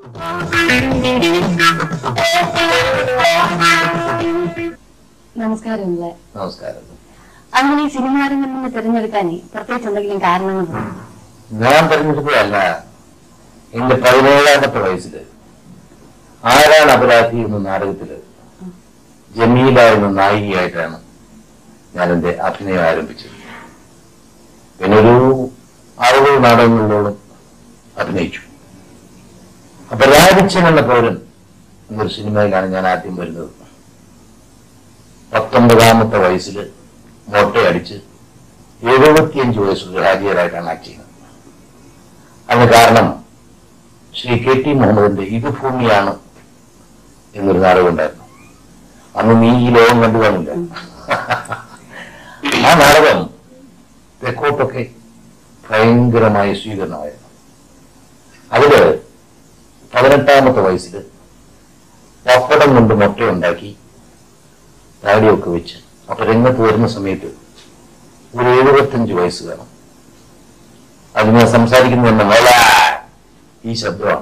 നമസ്കാരം അല്ലേ നമസ്കാരം അങ്ങനെ ഈ സിനിമാ രംഗത്ത് നിന്ന് തിരഞ്ഞെടുക്കാനേ പ്രത്യേകിച്ച് എന്തെങ്കിലും കാരണങ്ങൾ തോന്നുന്നു ഞാൻ പറഞ്ഞിട്ടല്ല എന്റെ പതിനേഴാമത്തെ വയസ്സില് ആരാണ് അപരാധി എന്ന നാടകത്തില് ജമീല എന്ന നായികയായിട്ടാണ് ഞാൻ എന്റെ അഭിനയം ആരംഭിച്ചത് പിന്നെ ഒരു അറുപത് നാടകങ്ങളിലോളം അഭിനയിച്ചു അപ്പൊ രാജിച്ചൻ എന്ന പൗരൻ എന്നൊരു സിനിമയിലാണ് ഞാൻ ആദ്യം വരുന്നത് പത്തൊമ്പതാമത്തെ വയസ്സിൽ മൊട്ടയടിച്ച് എഴുപത്തിയഞ്ച് വയസ്സുള്ള ഹാജിയറായിട്ടാണ് ആക്ട് ചെയ്യുന്നത് അതിന് കാരണം ശ്രീ കെ ടി മുഹമ്മദിന്റെ ഇത് ഭൂമിയാണ് എന്നൊരു നാടകം ഉണ്ടായിരുന്നു അന്ന് നീ ഈ ലോകം കണ്ടു കാണില്ല ആ നാടകം തെക്കോട്ടൊക്കെ ഭയങ്കരമായ സ്വീകരണമായിരുന്നു അതില് പതിനെട്ടാമത്തെ വയസ്സിൽ പപ്പടം കൊണ്ട് മുട്ടയുണ്ടാക്കി താടിയൊക്കെ വെച്ച് അപ്പൊ രംഗത്ത് വരുന്ന സമയത്ത് ഒരു എഴുപത്തഞ്ച് വയസ്സ് കാണും അത് ഞാൻ സംസാരിക്കുന്നത് തന്നെ മേല ഈ ശബ്ദമാണ്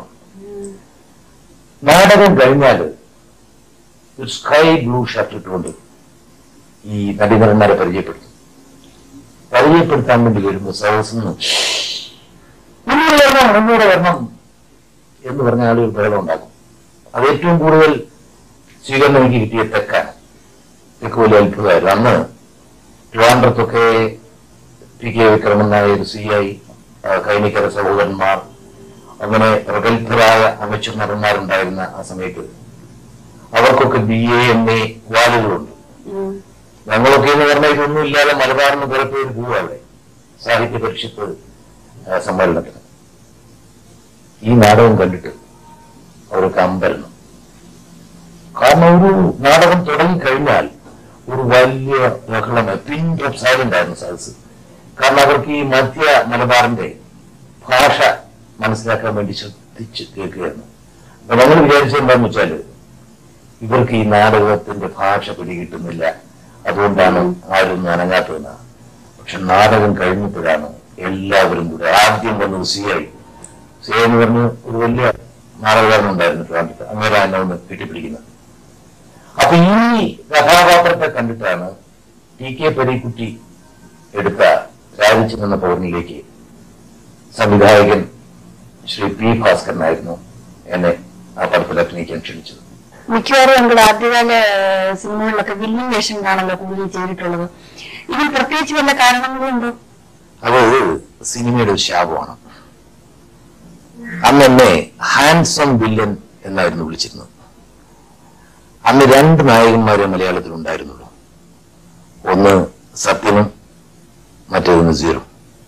നാടകം കഴിഞ്ഞാൽ ഒരു സ്കൈ ബ്ലൂ ഷർട്ട് ഇട്ടുകൊണ്ട് ഈ നടീനടന്മാരെ പരിചയപ്പെടുത്തും പരിചയപ്പെടുത്താൻ വേണ്ടി വരുമ്പോൾ സദസ്സിന്ന് മുന്നൂറ് വരണം മുന്നൂറ് വരണം എന്ന് പറഞ്ഞ ആളുകൾ ബഹളം ഉണ്ടാക്കും അത് ഏറ്റവും കൂടുതൽ സ്വീകരണം എനിക്ക് കിട്ടിയ തെക്കാണ് തെക്ക് വലിയ അത്ഭുതമായിരുന്നു അന്ന് ട്രിവാൻഡ്രത്തൊക്കെ P K Vikraman Nair C I Kainikkara സഹോദരന്മാർ അങ്ങനെ പ്രഗത്ഭരായ അമച്ചർ നടന്മാരുണ്ടായിരുന്ന ആ സമയത്ത് അവർക്കൊക്കെ ബി എ എം എ വാലുകളുണ്ട് ഉം. ഞങ്ങളൊക്കെ എന്ന് പറഞ്ഞാൽ ഇതൊന്നും ഇല്ലാതെ മലബാറിന് പുറത്ത് ഒരു പോവുക അവിടെ സാഹിത്യ പരിഷത്ത് ആ, സമ്മേളനത്തിന് ഈ നാടകം കണ്ടിട്ട് അവർക്ക് അമ്പരണം കാരണം ഒരു നാടകം തുടങ്ങി കഴിഞ്ഞാൽ ഒരു വലിയ ബഹളം പിൻ ഡ്രോപ്പ് സൈലന്റ് ആയിരുന്നു സദസ് കാരണം അവർക്ക് ഈ മധ്യ മലബാറിന്റെ ഭാഷ മനസ്സിലാക്കാൻ വേണ്ടി ശ്രദ്ധിച്ച് കേൾക്കുകയായിരുന്നു അപ്പൊ ഞങ്ങൾ വിചാരിച്ചത് എന്താണെന്ന് വെച്ചാല് ഇവർക്ക് ഈ നാടകത്തിന്റെ ഭാഷ പിടികിട്ടുന്നില്ല അതുകൊണ്ടാണ് ആരും അനങ്ങാത്തതെന്ന് പക്ഷെ നാടകം കഴിഞ്ഞപ്പോഴാണ് എല്ലാവരും കൂടെ ആദ്യം വന്നത് സി ഐ സി ഐ എന്ന് പറഞ്ഞ് ഒരു വലിയ നാടകകാരൻ ഉണ്ടായിരുന്നു ട്രിവാൻഡ്രത്ത് അങ്ങനെ എന്നെ ഒന്ന് കെട്ടിപ്പിടിക്കുന്നത് അപ്പൊ ഈ കഥാപാത്രത്തെ കണ്ടിട്ടാണ് ടി കെ പരീക്കുട്ടി എടുത്ത രാജിച്ചു എന്ന പൗരനിലേക്ക് സംവിധായകൻ ശ്രീ പി ഭാസ്കരനായിരുന്നു എന്നെ ആ പടത്തിൽ അഭിനയിക്കാൻ ക്ഷണിച്ചത് മിക്കവാറും നമ്മുടെ ആദ്യകാല ഏഹ്, സിനിമകളിലൊക്കെ വില്ലൻ വേഷം കാണല്ലോ കൂടുതൽ ചെയ്തിട്ടുള്ളത് ഇതിൽ പ്രത്യേകിച്ച് വല്ല കാരണങ്ങളും ഉണ്ടോ അത് സിനിമയുടെ ഒരു ശാപമാണ് അന്ന് എന്നെ ഹാൻസം വില്ലൻ എന്നായിരുന്നു വിളിച്ചിരുന്നത് അന്ന് രണ്ട് നായകന്മാരെ മലയാളത്തിൽ ഉണ്ടായിരുന്നുള്ളൂ ഒന്ന് സത്യനും മറ്റേതൊന്ന് സീറോ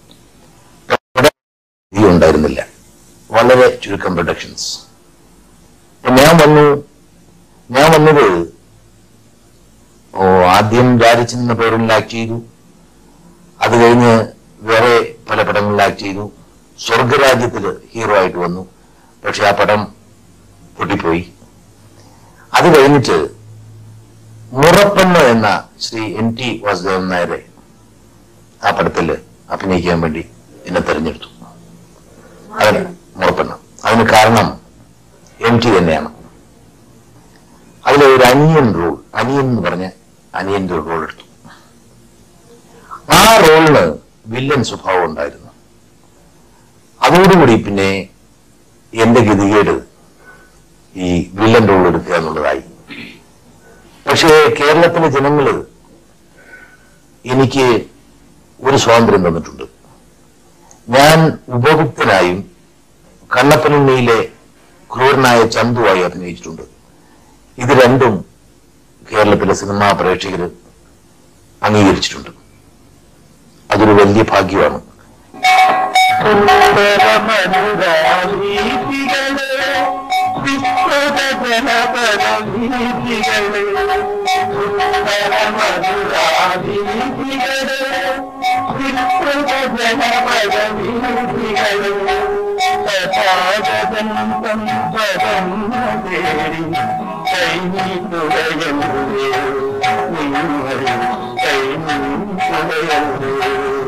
ഈ ഉണ്ടായിരുന്നില്ല വളരെ ചുരുക്കം പ്രൊഡക്ഷൻസ് ഞാൻ വന്നു ഞാൻ വന്നത് ഓ ആദ്യം രാജച്ചൻ എന്ന പേരിൽ ആക്ട് ചെയ്തു അത് കഴിഞ്ഞ് വേറെ പല പടങ്ങളിൽ ആക്ട് ചെയ്തു സ്വർഗരാജ്യത്തില് ഹീറോ ആയിട്ട് വന്നു പക്ഷെ ആ പടം പൊട്ടിപ്പോയി അത് കഴിഞ്ഞിട്ട് മുറപ്പെണ്ണ എന്ന ശ്രീ എൻ ടി വാസുദേവൻ നായരെ ആ പടത്തിൽ അഭിനയിക്കാൻ വേണ്ടി എന്നെ തെരഞ്ഞെടുത്തു അതിന് മുറപ്പെണ്ണ അതിന് കാരണം എം ടി തന്നെയാണ് അതിലെ ഒരു അനിയൻ റോൾ അനിയൻ എന്ന് പറഞ്ഞ അനിയന്റെ ഒരു റോൾ എടുത്തു ആ റോളിന് വില്ലൻ സ്വഭാവം ഉണ്ടായിരുന്നു അതോടുകൂടി പിന്നെ എന്റെ ഗതികേട് ഈ വില്ലൻ റോൾ എടുക്കുക എന്നുള്ളതായി പക്ഷേ കേരളത്തിലെ ജനങ്ങള് എനിക്ക് ഒരു സ്വാതന്ത്ര്യം തന്നിട്ടുണ്ട് ഞാൻ ഉപഭുക്തനായും കണ്ണപ്പനുണ്ണിയിലെ ക്രൂരനായ ചന്തുവായി അഭിനയിച്ചിട്ടുണ്ട് ഇത് രണ്ടും കേരളത്തിലെ സിനിമാ പ്രേക്ഷകർ അംഗീകരിച്ചിട്ടുണ്ട് അതൊരു വലിയ ഭാഗ്യമാണ്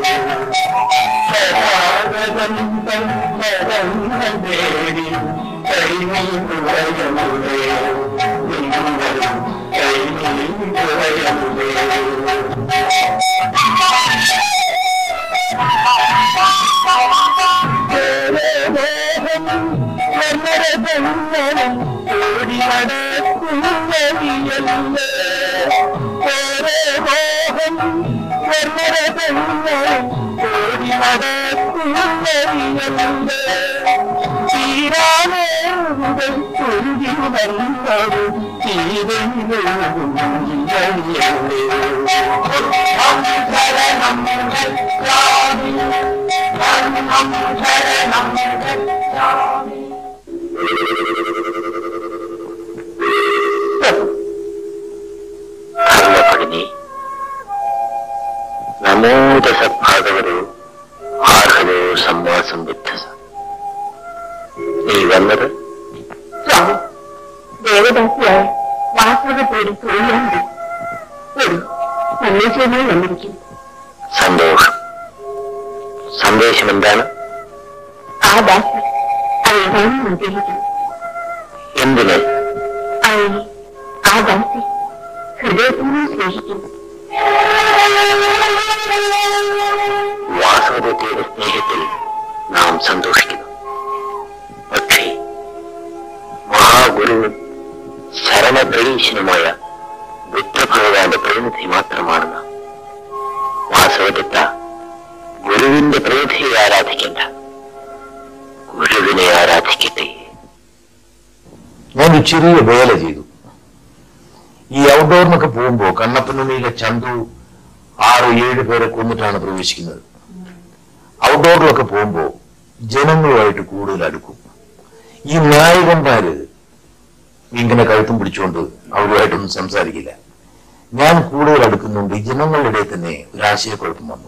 േരി ധർമ്മഭഗിനി നമോദസ ഭാഗവതോ ആർഹവോ സംവാസം ബുദ്ധസ നീ വന്നത് സ്വാമി ദേവദാസിയായ വാസ്തവ പേര് തൊഴിലുണ്ട് ഒരു സന്ദേശവുമായി വന്നിരിക്കുന്നു സന്തോഷം സന്ദേശം എന്താണ് ആ ദാസി അവൾ കാണാൻ ആഗ്രഹിക്കുന്നു എന്തിന് അവൾ ആ ദാസി ഹൃദയത്തിനും സ്നേഹിക്കുന്നു വാസവദത്തയുടെ സ്നേഹത്തിൽ നാം സന്തോഷിക്കുന്നു പക്ഷേ മഹാഗുരുവും ശരണപ്രതീശനുമായ ബുദ്ധഭഗവാന്റെ പ്രതിനിധി മാത്രമാണ് നാം വാസവദത്ത ഗുരുവിന്റെ പ്രതിനിധിയെ ആരാധിക്കണ്ട ഗുരുവിനെ ആരാധിക്കട്ടെ ഞാൻ ഒരു ചെറിയ വേല ചെയ്തു ഈ ഔട്ട്ഡോറിനൊക്കെ പോകുമ്പോ കണ്ണപ്പനുണ്ണിയിലെ ചന്തു ആറ് ഏഴ് പേരെ കൊന്നിട്ടാണ് പ്രവേശിക്കുന്നത് ഔട്ട്ഡോറിലൊക്കെ പോകുമ്പോ ജനങ്ങളുമായിട്ട് കൂടുതൽ അടുക്കും ഈ നായകന്മാര് ഇങ്ങനെ കഴുത്തും പിടിച്ചുകൊണ്ട് അവരുമായിട്ടൊന്നും സംസാരിക്കില്ല ഞാൻ കൂടുതൽ അടുക്കുന്നുണ്ട് ഈ ജനങ്ങളുടെ ഇടയിൽ തന്നെ ഒരു ആശയക്കുഴപ്പം വന്നു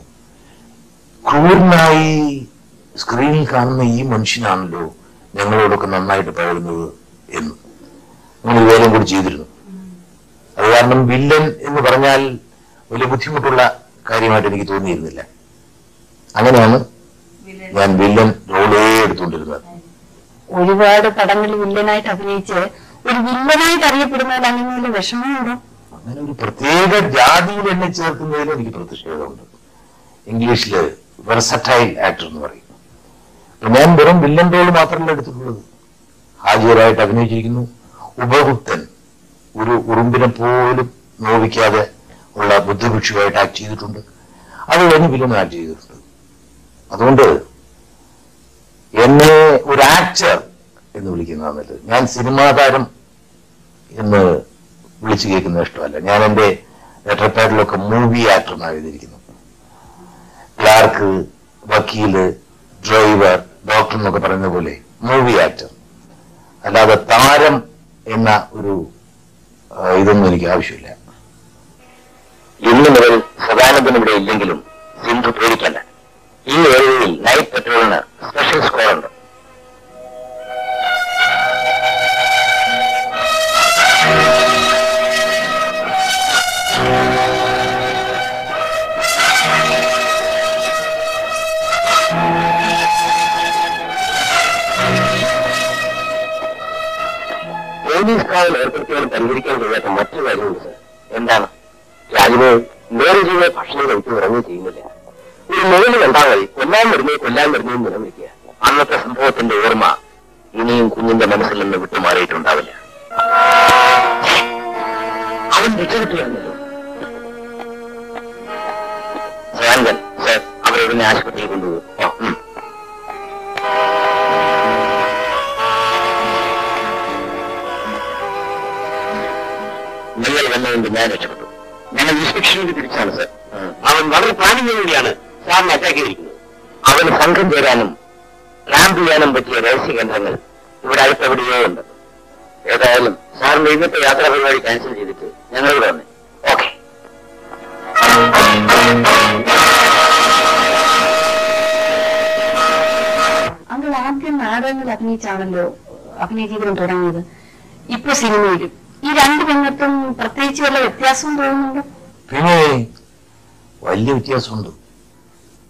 ക്രൂരനായി സ്ക്രീനിൽ കാണുന്ന ഈ മനുഷ്യനാണല്ലോ ഞങ്ങളോടൊക്കെ നന്നായിട്ട് പഴകുന്നത് എന്ന് നമ്മൾ ഈ വേലം കൂടി ചെയ്തിരുന്നു അത് കാരണം വില്ലൻ എന്ന് പറഞ്ഞാൽ വലിയ ബുദ്ധിമുട്ടുള്ള കാര്യമായിട്ട് എനിക്ക് തോന്നിയിരുന്നില്ല അങ്ങനെയാണ് ഞാൻ വില്ലൻ റോളേ എടുത്തുകൊണ്ടിരുന്നത് ഒരുപാട് പടങ്ങളിൽ വില്ലനായിട്ട് അഭിനയിച്ച് ഒരു വില്ലനായിട്ട് അറിയപ്പെടുന്നതിൽ അങ്ങനെ വല്ല വിഷമമുണ്ടോ അങ്ങനെ ഒരു പ്രത്യേക ജാതിയിൽ എന്നെ ചേർക്കുന്നതിൽ എനിക്ക് പ്രതിഷേധമുണ്ട് ഇംഗ്ലീഷില് വെർസറ്റൈൽ ആക്ടർ എന്ന് പറയും അപ്പൊ ഞാൻ വെറും വില്ലൻ റോൾ മാത്രമല്ല എടുത്തിട്ടുള്ളത് ഹാജിയറായിട്ട് അഭിനയിച്ചിരിക്കുന്നു ഉപഗുപ്തൻ ഒരു ഉറുമ്പിനെ പോലും നോവിക്കാതെ ഉള്ള ബുദ്ധിഭിക്ഷുവായിട്ട് ആക്ട് ചെയ്തിട്ടുണ്ട് അത് കഴിഞ്ഞ് വില്ലൻ ആക്ട് ചെയ്തിട്ടുണ്ട് അതുകൊണ്ട് എന്നെ ഒരു ആക്ടർ എന്ന് വിളിക്കുന്നതാണ് നല്ലത് ഞാൻ സിനിമാ താരം എന്ന് വിളിച്ചു കേൾക്കുന്നത് ഇഷ്ടമല്ല ഞാൻ എന്റെ ലെറ്റർ പാഡിലൊക്കെ മൂവി ആക്ടർ എന്നാണ് എഴുതിയിരിക്കുന്നത് ക്ലാർക്ക് വക്കീല് ഡ്രൈവർ ഡോക്ടർ എന്നൊക്കെ പറയുന്ന പോലെ മൂവി ആക്ടർ അല്ലാതെ താരം എന്ന ഒരു ആ, ഇതൊന്നും എനിക്ക് ആവശ്യമില്ല ഇന്നു മുതൽ സദാനന്ദൻ ഇവിടെ ഇല്ലെങ്കിലും സിന്ധു പേടിക്കണ്ട ഈ ഏരിയയിൽ നൈറ്റ് പെട്രോളിന് സ്പെഷ്യൽ സ്കോർ ഉണ്ട് പോലീസ് കാവൽ ഏർപ്പെടുത്തിയാൽ പരിഹരിക്കാൻ കഴിയാത്ത മറ്റൊരു കാര്യമുണ്ട് സർ എന്താണ് രാജിന് നേരെ ചെയ്ത ഭക്ഷണം കഴിച്ച് ഉറങ്ങി ചെയ്യുന്നില്ല ഒരു മുകളിൽ കണ്ടാൽ മതി കൊല്ലാൻ വരുന്നേ കൊല്ലാൻ വരുന്നേ നിലനിൽക്കുക അന്നത്തെ സംഭവത്തിന്റെ ഓർമ്മ ഇനിയും കുഞ്ഞിന്റെ മനസ്സിൽ നിന്ന് വിട്ടുമാറിയിട്ടുണ്ടാവില്ല അവൻ രക്ഷപ്പെട്ടിരുന്നല്ലോ സയാങ്കൻ സർ അവരുടെ ആശുപത്രിയിൽ കൊണ്ടുപോകും ഓ, ഉം. നിങ്ങൾ വന്നതുകൊണ്ട് ഞാൻ രക്ഷപ്പെട്ടു ഞങ്ങൾ ഇൻസ്പെക്ഷനിൽ തിരിച്ചാണ് സർ അവൻ വളരെ പ്ലാനിംഗ് കൂടിയാണ് സാറിനെ അറ്റാക്ക് ചെയ്തിരിക്കുന്നത് അവന് സംഘം ചേരാനും ക്യാമ്പ് ചെയ്യാനും പറ്റിയ രഹസ്യ കേന്ദ്രങ്ങൾ ഇവിടെ അടുത്തെവിടെയോ ഉണ്ട് ഏതായാലും സാറിന്റെ ഇന്നത്തെ യാത്രാ പരിപാടി ക്യാൻസൽ ചെയ്തിട്ട് ഞങ്ങളിവിടെ വന്നേ ഓക്കെ അങ്ങൾ ആദ്യം നാടകങ്ങൾ അഭിനയിച്ചാണല്ലോ അഭിനയ ജീവിതം തുടങ്ങിയത് ഇപ്പൊ സിനിമയിലും ഈ രണ്ട് രംഗത്തും പ്രത്യേകിച്ച് വല്ല വ്യത്യാസവും തോന്നുന്നുണ്ടോ പിന്നെ വലിയ വ്യത്യാസമുണ്ട്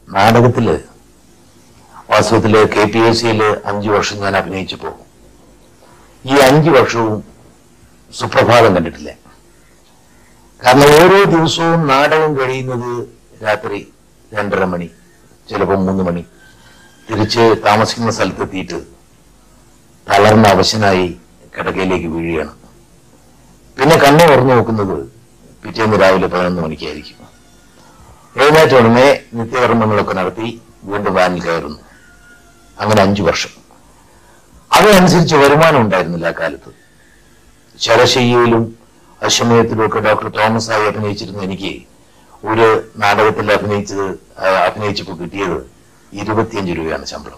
നാടകത്തില് വാസ്തവത്തില് കെ പി എസ് സിയില് അഞ്ചു വർഷം ഞാൻ അഭിനയിച്ചപ്പോ ഈ അഞ്ചു വർഷവും സുപ്രഭാതം കണ്ടിട്ടില്ല കാരണം ഓരോ ദിവസവും നാടകം കഴിയുന്നത് രാത്രി രണ്ടര മണി ചിലപ്പോൾ മൂന്ന് മണി തിരിച്ച് താമസിക്കുന്ന സ്ഥലത്തെത്തിയിട്ട് തളർന്ന അവശനായി കിടക്കയിലേക്ക് വീഴുകയാണ് പിന്നെ കണ്ണു തുറന്നു നോക്കുന്നത് പിറ്റേന്ന് രാവിലെ പതിനൊന്ന് മണിക്കായിരിക്കും എഴുന്നേറ്റ ഉടനെ നിത്യകർമ്മങ്ങളൊക്കെ നടത്തി വീണ്ടും വാനിൽ കയറുന്നു അങ്ങനെ അഞ്ചു വർഷം അതിനനുസരിച്ച് വരുമാനം ഉണ്ടായിരുന്നില്ല ആ കാലത്ത് ശരശയ്യയിലും അശ്വമയത്തിലും ഒക്കെ ഡോക്ടർ തോമസ് ആയി അഭിനയിച്ചിരുന്ന എനിക്ക് ഒരു നാടകത്തിൽ അഭിനയിച്ചത് ആ, അഭിനയിച്ചപ്പോൾ കിട്ടിയത് ഇരുപത്തിയഞ്ച് രൂപയാണ് ശമ്പളം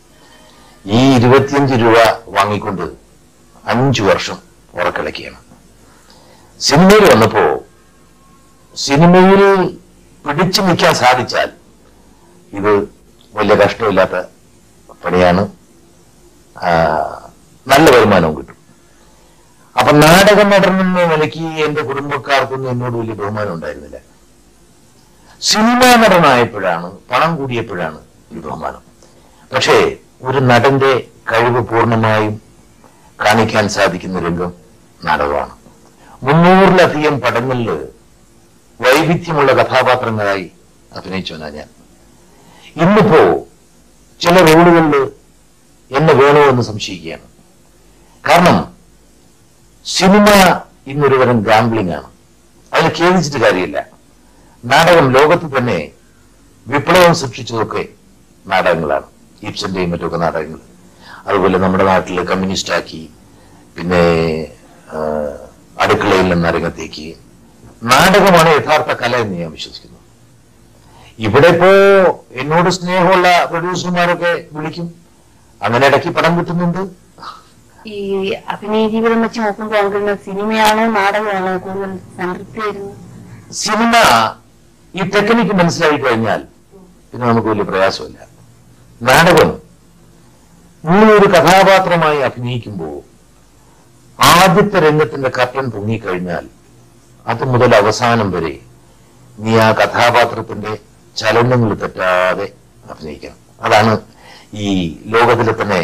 ഈ ഇരുപത്തിയഞ്ച് രൂപ വാങ്ങിക്കൊണ്ട് അഞ്ചു വർഷം ഉറക്കിളക്കിയാണ് സിനിമയിൽ വന്നപ്പോ സിനിമയിൽ പിടിച്ചു നിൽക്കാൻ സാധിച്ചാൽ ഇത് വലിയ കഷ്ടമില്ലാത്ത പണിയാണ് ആ, നല്ല വരുമാനവും കിട്ടും അപ്പൊ നാടക നടനെന്ന നിലയ്ക്ക് എന്റെ കുടുംബക്കാർക്കൊന്നും എന്നോട് വലിയ ബഹുമാനം ഉണ്ടായിരുന്നില്ല സിനിമാ നടനായപ്പോഴാണ് പണം കൂടിയപ്പോഴാണ് ഒരു ബഹുമാനം പക്ഷേ ഒരു നടന്റെ കഴിവ് പൂർണ്ണമായും കാണിക്കാൻ സാധിക്കുന്ന രംഗം നാടകമാണ് മുന്നൂറിലധികം പടങ്ങളിൽ വൈവിധ്യമുള്ള കഥാപാത്രങ്ങളായി അഭിനയിച്ചവനാ ഞാൻ ഇന്നിപ്പോ ചില റോളുകളിൽ എന്നെ വേണോ എന്ന് സംശയിക്കുകയാണ് കാരണം സിനിമ ഇന്നൊരു തരം ഗാംബ്ലിംഗ് ആണ് അതിൽ ഖേദിച്ചിട്ട് കാര്യമില്ല നാടകം ലോകത്ത് തന്നെ വിപ്ലവം സൃഷ്ടിച്ചതൊക്കെ നാടകങ്ങളാണ് ഈപ്സന്റെയും മറ്റൊക്കെ നാടകങ്ങൾ അതുപോലെ നമ്മുടെ നാട്ടിൽ കമ്മ്യൂണിസ്റ്റ് ആക്കി പിന്നെ ആ, അടുക്കളയിൽ നിന്ന് രംഗത്തേക്ക് നാടകമാണ് യഥാർത്ഥ കല എന്ന് ഞാൻ വിശ്വസിക്കുന്നു ഇവിടെ ഇപ്പോ എന്നോട് സ്നേഹമുള്ള പ്രൊഡ്യൂസർമാരൊക്കെ വിളിക്കും അങ്ങനെ ഇടയ്ക്ക് പടം കിട്ടുന്നുണ്ട് ഈ അഭിനയ ജീവിതം വെച്ച് നോക്കുമ്പോൾ അങ്കിളിന് സിനിമയാണോ നാടകമാണോ കൂടുതൽ സംതൃപ്തി വരുന്നത് സിനിമ ഈ ടെക്നിക്ക് മനസ്സിലായി കഴിഞ്ഞാൽ പിന്നെ നമുക്ക് വലിയ പ്രയാസമില്ല നാടകം നീ ഒരു കഥാപാത്രമായി അഭിനയിക്കുമ്പോൾ ആദ്യത്തെ രംഗത്തിന്റെ കർട്ടൻ പൊങ്ങിക്കഴിഞ്ഞാൽ അത് മുതൽ അവസാനം വരെ നീ ആ കഥാപാത്രത്തിന്റെ ചലനങ്ങൾ തെറ്റാതെ അഭിനയിക്കണം അതാണ് ഈ ലോകത്തിലെ തന്നെ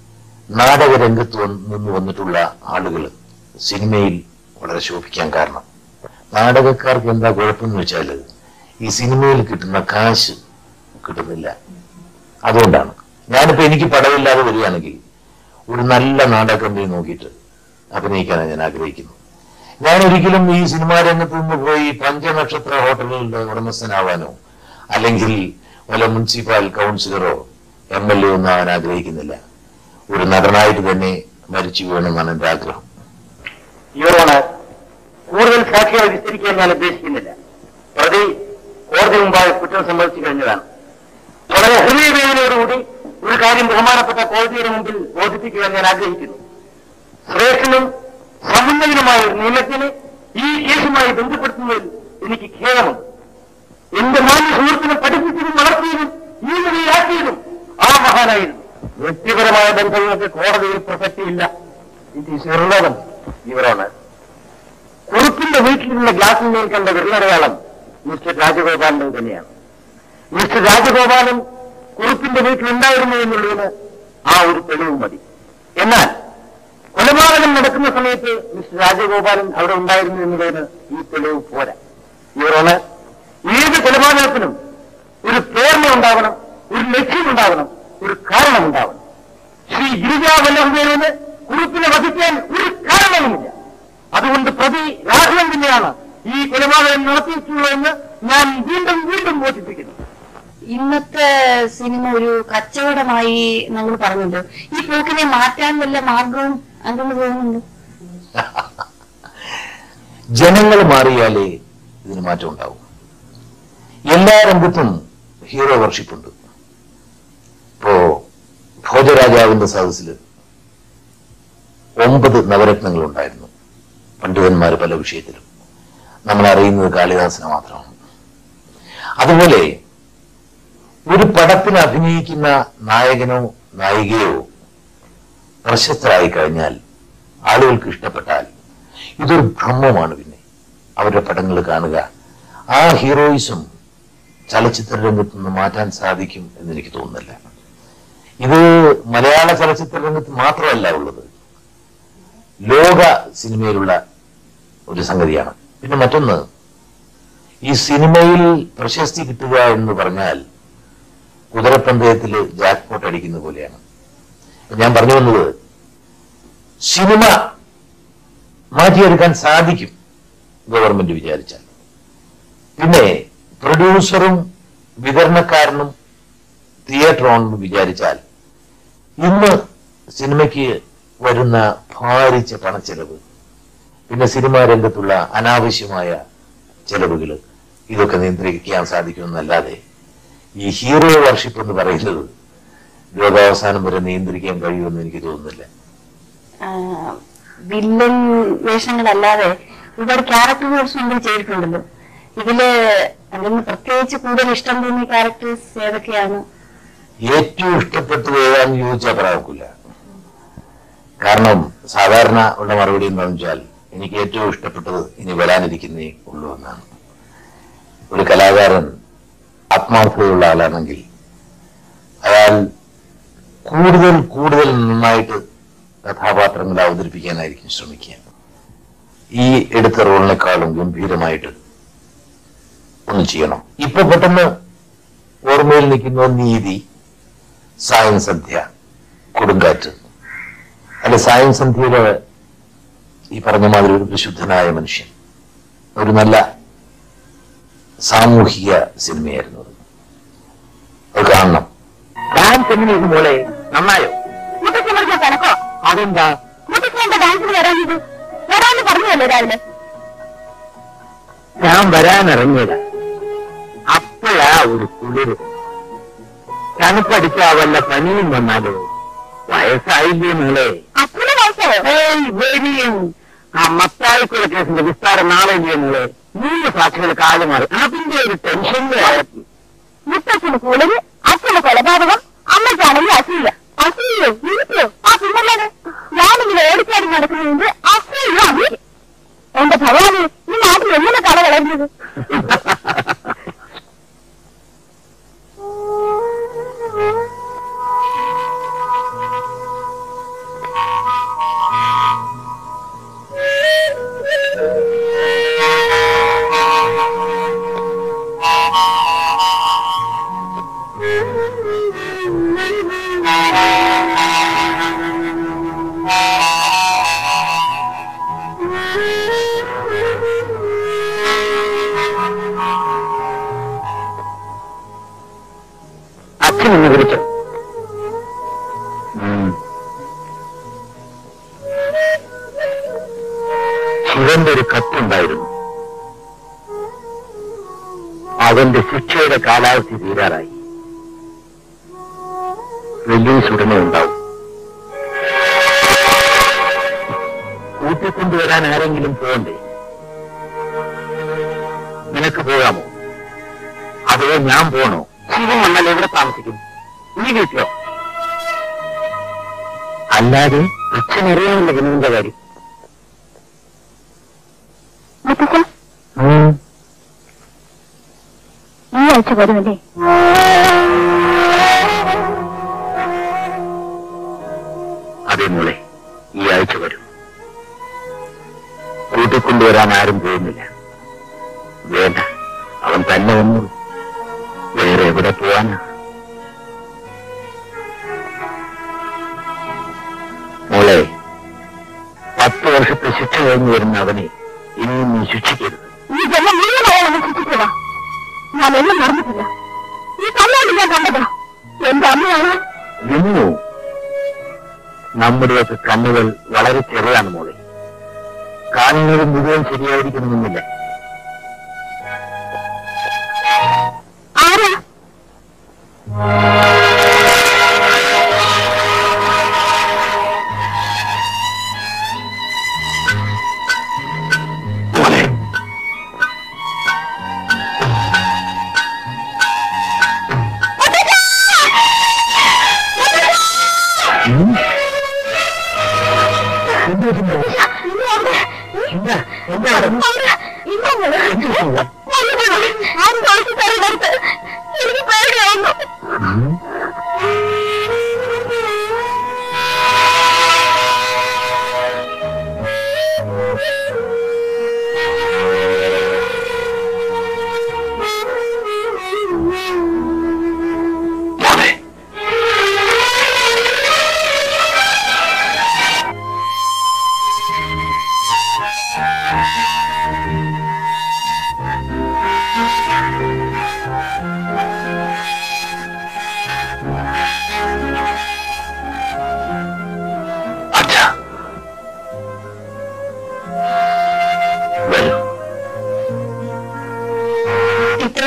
നാടക രംഗത്ത് വന്ന് നിന്ന് വന്നിട്ടുള്ള ആളുകൾ സിനിമയിൽ വളരെ ശോഭിക്കാൻ കാരണം നാടകക്കാർക്ക് എന്താ കുഴപ്പമെന്ന് വെച്ചാല് ഈ സിനിമയിൽ കിട്ടുന്ന കാശ് കിട്ടുന്നില്ല അതുകൊണ്ടാണ് ഞാനിപ്പോ എനിക്ക് പടമില്ലാതെ വരികയാണെങ്കിൽ ഒരു നല്ല നാടക കമ്പനി നോക്കിയിട്ട് അഭിനയിക്കാനാണ് ഞാൻ ആഗ്രഹിക്കുന്നത് ഞാൻ ഒരിക്കലും ഈ സിനിമാ രംഗത്ത് നിന്ന് പോയി പഞ്ചനക്ഷത്ര ഹോട്ടലുകളുടെ ഉടമസ്ഥനാവാനോ അല്ലെങ്കിൽ വല്ല മുനിസിപ്പൽ കൗൺസിലറോ എം എൽ എ ഒന്നും ആവാൻ ആഗ്രഹിക്കുന്നില്ല ഒരു നടനായിട്ട് തന്നെ മരിച്ചു വീണമെന്നാണ് എന്റെ ആഗ്രഹം യുവറോണർ കൂടുതൽ സാക്ഷികളെ വിസ്തരിക്കാൻ ഞാൻ ഉദ്ദേശിക്കുന്നില്ല പ്രതി കോടതി മുമ്പാകെ കുറ്റം സമ്മതിച്ചു കഴിഞ്ഞതാണ് വളരെ ഹൃദയവേദനയോടുകൂടി ഒരു കാര്യം ബഹുമാനപ്പെട്ട കോടതിയുടെ മുമ്പിൽ ബോധിപ്പിക്കുവാൻ ഞാൻ ആഗ്രഹിക്കുന്നു ശ്രേഷ്ഠനും സമുന്നതനുമായ ഒരു നിയമത്തിന് ഈ കേസുമായി ബന്ധപ്പെടുത്തുന്നതിൽ എനിക്ക് ഖേദമുണ്ട് എന്റെ മാന്യ സുഹൃത്തിനെ പഠിപ്പിച്ചതും വളർത്തിയതും ഈ നിലയിലാക്കിയതും ആ മഹാനായിരുന്നു വ്യക്തിപരമായ ബന്ധങ്ങൾക്ക് കോടതിയിൽ പ്രസക്തിയില്ല ഇറ്റ് ഈസ് ഇറലോകം ഇവരാണ് കുറുപ്പിന്റെ വീട്ടിലുള്ള ഗ്ലാസിൽ മേൽ കണ്ട വിരലടയാളം മിസ്റ്റർ രാജഗോപാലിന്റെ തന്നെയാണ് മിസ്റ്റർ രാജഗോപാലൻ കുറുപ്പിന്റെ വീട്ടിലുണ്ടായിരുന്നു എന്നുള്ളതിന് ആ ഒരു തെളിവ് മതി എന്നാൽ കൊലപാതകം നടക്കുന്ന സമയത്ത് മിസ്റ്റർ രാജഗോപാലൻ അവിടെ ഉണ്ടായിരുന്നു എന്നുള്ളതിന് ഈ തെളിവ് പോരാ ഇവരാണ് ഏത് കൊലപാതകത്തിനും ഒരു പ്രേരണ ഉണ്ടാവണം ഒരു ലക്ഷ്യമുണ്ടാവണം ഒരു കാരണമുണ്ടാവണം ശ്രീ ഗിരിജാ വല്ലഭമേനോന് കുറുപ്പിനെ വധിക്കാൻ ഒരു കാരണവുമില്ല അതുകൊണ്ട് പ്രതി രാഘവൻ തന്നെയാണ് ഈ കൊലപാതകം നടത്തിയിട്ടുള്ളതെന്ന് ഞാൻ വീണ്ടും വീണ്ടും ബോധിപ്പിക്കുന്നു ഇന്നത്തെ സിനിമ ഒരു കച്ചവടമായി നമ്മൾ പറഞ്ഞല്ലോ ഈ പോക്കിനെ മാറ്റാൻ വല്ല മാർഗവും അങ്കിളിന് തോന്നുന്നുണ്ട് ജനങ്ങൾ മാറിയാലേ ഇതിന് മാറ്റം ഉണ്ടാവും എല്ലാ രംഗത്തും ഹീറോ വർഷിപ്പ് ഉണ്ട് ഇപ്പോ ഭോജരാജാവിന്റെ സദസ്സില് ഒമ്പത് നവരത്നങ്ങൾ ഉണ്ടായിരുന്നു പണ്ഡിതന്മാർ പല വിഷയത്തിലും നമ്മൾ അറിയുന്നത് കാളിദാസനെ മാത്രമാണ് അതുപോലെ ഒരു പടത്തിൽ അഭിനയിക്കുന്ന നായകനോ നായികയോ പ്രശസ്തരായി കഴിഞ്ഞാൽ ആളുകൾക്ക് ഇഷ്ടപ്പെട്ടാൽ ഇതൊരു ഭ്രമമാണ് പിന്നെ അവരുടെ പടങ്ങൾ കാണുക ആ ഹീറോയിസം ചലച്ചിത്ര രംഗത്ത് നിന്ന് മാറ്റാൻ സാധിക്കും എന്ന് എനിക്ക് തോന്നുന്നില്ല ഇത് മലയാള ചലച്ചിത്ര രംഗത്ത് മാത്രമല്ല ഉള്ളത് ലോക സിനിമയിലുള്ള ഒരു സംഗതിയാണ് പിന്നെ മറ്റൊന്ന് ഈ സിനിമയിൽ പ്രശസ്തി കിട്ടുക എന്ന് പറഞ്ഞാൽ കുതിരപ്പന്തയത്തിൽ ജാക്ക്പോട്ട് അടിക്കുന്ന പോലെയാണ് ഞാൻ പറഞ്ഞു വന്നത് സിനിമ മാറ്റിയെടുക്കാൻ സാധിക്കും ഗവൺമെന്റ് വിചാരിച്ചാൽ പിന്നെ പ്രൊഡ്യൂസറും വിതരണക്കാരനും തിയേറ്റർ ഓണറും വിചാരിച്ചാൽ ഇന്ന് സിനിമയ്ക്ക് വരുന്ന ഭാരിച്ച പണച്ചെലവ് പിന്നെ സിനിമാ രംഗത്തുള്ള അനാവശ്യമായ ചെലവുകൾ ഇതൊക്കെ നിയന്ത്രിക്കാൻ സാധിക്കുമെന്നല്ലാതെ ഈ ഹീറോ വർഷിപ്പ് എന്ന് പറയുന്നത് ലോകാവസാനം വരെ നിയന്ത്രിക്കാൻ കഴിയുമെന്ന് എനിക്ക് തോന്നുന്നില്ല ആ, വില്ലൻ വേഷങ്ങളല്ലാതെ ഒരുപാട് ക്യാരക്ടേഴ്സ് നമ്മൾ ചെയ്തിട്ടുണ്ടല്ലോ ഇതില് അതിന് പ്രത്യേകിച്ച് കൂടുതൽ ഇഷ്ടം തോന്നിയ ക്യാരക്ടേഴ്സ് ഏതൊക്കെയാണ് ഏറ്റവും ഇഷ്ടപ്പെട്ടത് ഏതാന്ന് ചോദിച്ചാൽ പറയാക്കില്ല കാരണം സാധാരണ ഉള്ള മറുപടി എന്താണെന്ന് വെച്ചാൽ എനിക്ക് ഏറ്റവും ഇഷ്ടപ്പെട്ടത് ഇനി വരാനിരിക്കുന്നേ ഉള്ളൂ എന്നാണ് ഒരു കലാകാരൻ ആത്മാർത്ഥതയുള്ള ആളാണെങ്കിൽ അയാൾ കൂടുതൽ കൂടുതൽ നന്നായിട്ട് കഥാപാത്രങ്ങളെ അവതരിപ്പിക്കാനായിരിക്കും ശ്രമിക്കുക ഈ എടുത്ത റോളിനേക്കാളും ഗംഭീരമായിട്ട് ഒന്ന് ചെയ്യണം ഇപ്പൊ പെട്ടെന്ന് ഓർമ്മയിൽ നിൽക്കുന്ന നീതി സായം സന്ധ്യ കൊടുങ്കാറ്റ് അല്ലെ സായം സന്ധ്യയില് ഈ പറഞ്ഞ മാതിരി ഒരു വിശുദ്ധനായ മനുഷ്യൻ ഒരു നല്ല സാമൂഹിക സിനിമയായിരുന്നു അത് അത് കാണണം ഡാൻസ് എങ്ങനെയിരുന്നു മോളെ നന്നായോ മുത്തച്ഛൻ കണക്കോ അതെന്താ മുത്തച്ഛൻ എന്താ ഡാൻസിന് വരാഞ്ഞത് വരാന്ന് പറഞ്ഞതല്ലേ രാവിലെ ഞാൻ വരാനിറങ്ങിയതാ അപ്പോഴാ ഒരു കുളിര് തണുപ്പടിച്ചാ വല്ല പനിയും വന്നാലോ വയസ്സായില്ലേ മോളെ അപ്പനെ വയസ്സായോ ഏയ് വെരി ആ മത്തായിക്കുള്ള കേസിന്റെ വിസ്താരം നാളെ ഇല്ലേ മോളെ മൂന്ന് സാക്ഷികൾ കാലം മാറി അതിന്റെ ഒരു ടെൻഷനിലായിരുന്നു മുത്തച്ഛന് കുളിര് അച്ഛന് കൊലപാതകം അമ്മയ്ക്കാണെങ്കിൽ അസൂയ അസൂയോ നിനക്കോ ആ പിന്നല്ലാതെ ഞാനിങ്ങനെ ഓടിച്ചാടി നടക്കുന്നതിന്റെ അസൂയ അമ്മയ്ക്ക് എന്റെ ഭഗവാന് ഈ നാട്ടിൽ എങ്ങനെ കല വളരുന്നത് അച്ഛൻ എന്നെ വിളിച്ചു ശിവന്റെ ഒരു കത്തുണ്ടായിരുന്നു അവന്റെ ശിക്ഷയുടെ കാലാവധി തീരാറായി റിലീസ് ഉടനെ ഉണ്ടാവും കൂട്ടിക്കൊണ്ടുവരാൻ ആരെങ്കിലും പോകണ്ടേ നിനക്ക് പോകാമോ അതോ ഞാൻ പോണോ ശിവൻ വന്നാൽ എവിടെ താമസിക്കും ഈ വീട്ടിലോ അല്ലാതെ അച്ഛൻ അറിയാമല്ലോ വിനുവിന്റെ കാര്യം മുത്തച്ഛ ഈ ആഴ്ച വരുമല്ലേ അതെ മോളെ ഈ ആഴ്ച വരും കൂട്ടിക്കൊണ്ടുവരാൻ ആരും പോകുന്നില്ല വേണ്ട അവൻ തന്നെ വന്നു വേറെ എവിടെ പോവാനാ മോളെ പത്ത് വർഷത്തെ ശിക്ഷ കഴിഞ്ഞു വരുന്ന അവനെ ഇനിയും നീ ശിക്ഷിക്കരുത് ഈ ജന്മം മുഴുവനായ എന്നെ ശിക്ഷിച്ചതാ ഞാൻ ഒന്നും മറന്നിട്ടില്ല ഈ കണ്ണാടി ഞാൻ കണ്ടതാ എന്റെ അമ്മയാണ് നിന്നു നമ്മുടെയൊക്കെ കണ്ണുകൾ വളരെ ചെറുതാണ് മോളെ കാണുന്നത് മുഴുവൻ ശരിയായിരിക്കണമെന്നില്ല ആരാ മോളെ ഉം? എന്താ ഇത് മോളെ? എന്താ? എന്താ നടന്നു? എന്ത് സംഭവം? എനിക്ക് പേടിയാവുന്നു ഉം?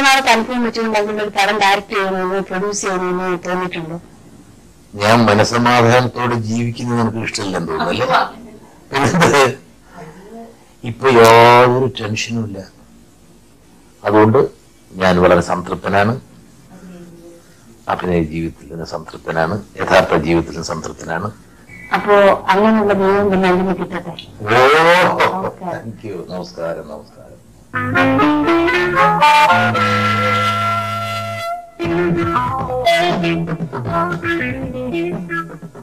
നാളെ താല്പര്യം വെച്ചുകൊണ്ട് അങ്ങനെ ഒരു പടം ഡയറക്റ്റ് ചെയ്യണമെന്ന് പ്രൊഡ്യൂസ് ചെയ്യണമെന്ന് തോന്നിയിട്ടുണ്ടോ ഞാൻ മനസമാധാനത്തോടെ ജീവിക്കുന്നത് നമുക്ക് ഇഷ്ടമില്ലെന്ന് തോന്നുന്നല്ലേ പിന്നെന്ത് ഇപ്പൊ യാതൊരു ടെൻഷനും ഇല്ല അതുകൊണ്ട് ഞാൻ വളരെ സംതൃപ്തനാണ് അഭിനയ ജീവിതത്തിൽ നിന്ന് സംതൃപ്തനാണ് യഥാർത്ഥ ജീവിതത്തിലും സംതൃപ്തനാണ് അപ്പോ അങ്ങനെയുള്ള ദൈവം പിന്നെ അതിന് കിട്ടട്ടെ ഓ താങ്ക് യു നമസ്കാരം നമസ്കാരം Thank you.